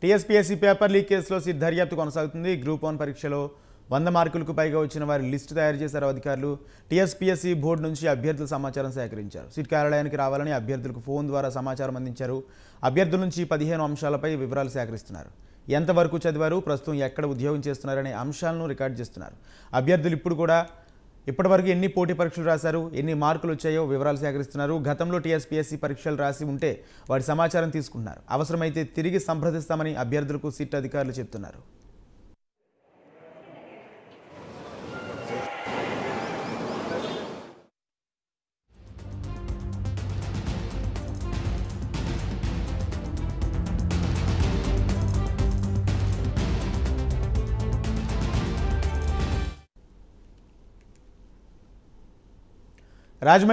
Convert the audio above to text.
TSPSC paper leak కేసులో SIT దర్యాప్తు కొనసాగుతుంది గ్రూప్ వన్ పరీక్షలో వంద మార్కులకు పైగా వచ్చిన వారి లిస్టు తయారు చేశారు అధికారులు టీఎస్పీఎస్సీ బోర్డు నుంచి అభ్యర్థుల సమాచారం సేకరించారు సిట్ కార్యాలయానికి రావాలని అభ్యర్థులకు ఫోన్ ద్వారా సమాచారం అందించారు అభ్యర్థుల నుంచి పదిహేను అంశాలపై వివరాలు సేకరిస్తున్నారు ఎంతవరకు చదివారు ప్రస్తుతం ఎక్కడ ఉద్యోగం చేస్తున్నారనే అంశాలను రికార్డు చేస్తున్నారు అభ్యర్థులు ఇప్పుడు కూడా ఇప్పటివరకు ఎన్ని పోటీ పరీక్షలు రాశారు ఎన్ని మార్కులు వచ్చాయో వివరాలు సేకరిస్తున్నారు గతంలో టీఎస్పీఎస్సీ పరీక్షలు రాసి ఉంటే వాటి సమాచారం తీసుకుంటున్నారు అవసరమైతే తిరిగి సంప్రదిస్తామని అభ్యర్థులకు సిట్ అధికారులు చెప్తున్నారు రాజమండ్రి